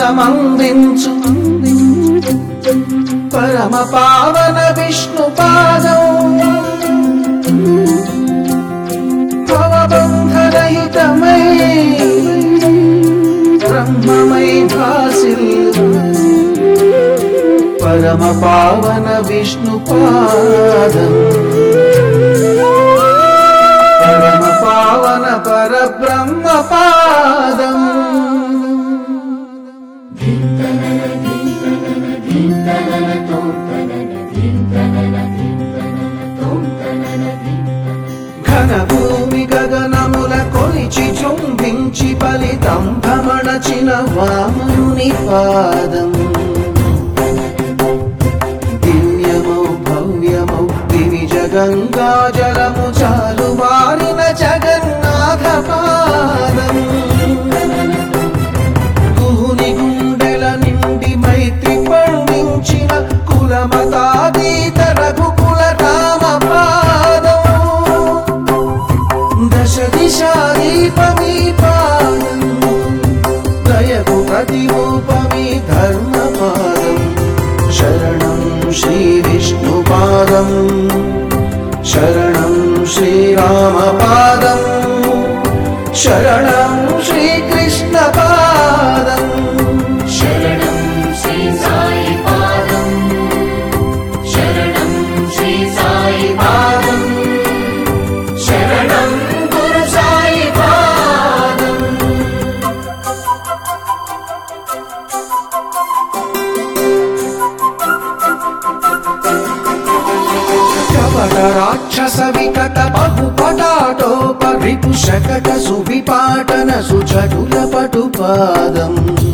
ఫలమందించు పరమ పావన విష్ణు పాదం భవబంధరహితమై బ్రహ్మమై భాసిల్లు పరమ పావన విష్ణు పాదం పరమ పావన పరబ్రహ్మ పాదం ఘన భూమి గగనముల కొలిచి చుంబించి ఫలితం భ్రమణచిన వామనుని పాదం దివ్యమౌ భవ్యమౌ దివి జగంగా జలము చాలు వారిన జగన్నాథ పాదం కుహుని గుండెల నిండి మైత్రి పండించిన కులమతాతీత రఘుకుల రామ పాదం దశ దిశా దీపమీ పాదం దయకు ప్రతిరూపమీ ధర్మపాదం శరణం శ్రీ విష్ణుపాదం శరణం శ్రీరామపాదం శరణం శ్రీకృష్ణపాదం శరణం శ్రీ సాయి పాదం శరణం శ్రీ సాయి పాదం శరణం గురు సాయి పాదం కపట రాక్షస వికట బహుపటాటోప రిపు శకట సువిపాటన సుచటుల పటుపాదం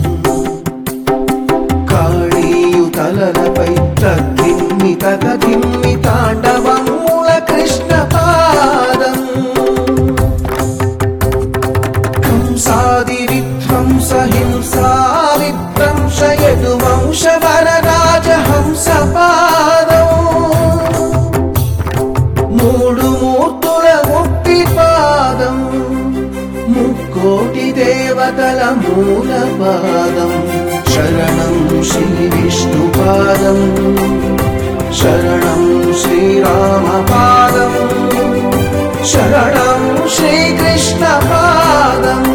కాళీయుతలపై తగ్గిమ్మి తగదిమ్మి తాండవమూల కృష్ణ పాదం కంసాది విధ్వంస హింసా విధ్వంసయదు వంశ వరరాజ హంస పాదం మూడు మూర్తుల ముక్తి పాదం ముక్కోటి దేవతల మూల పాదం శరణం శ్రీ విష్ణు పాదం శరణం శ్రీరామ పాదం శరణం శ్రీకృష్ణ పాదం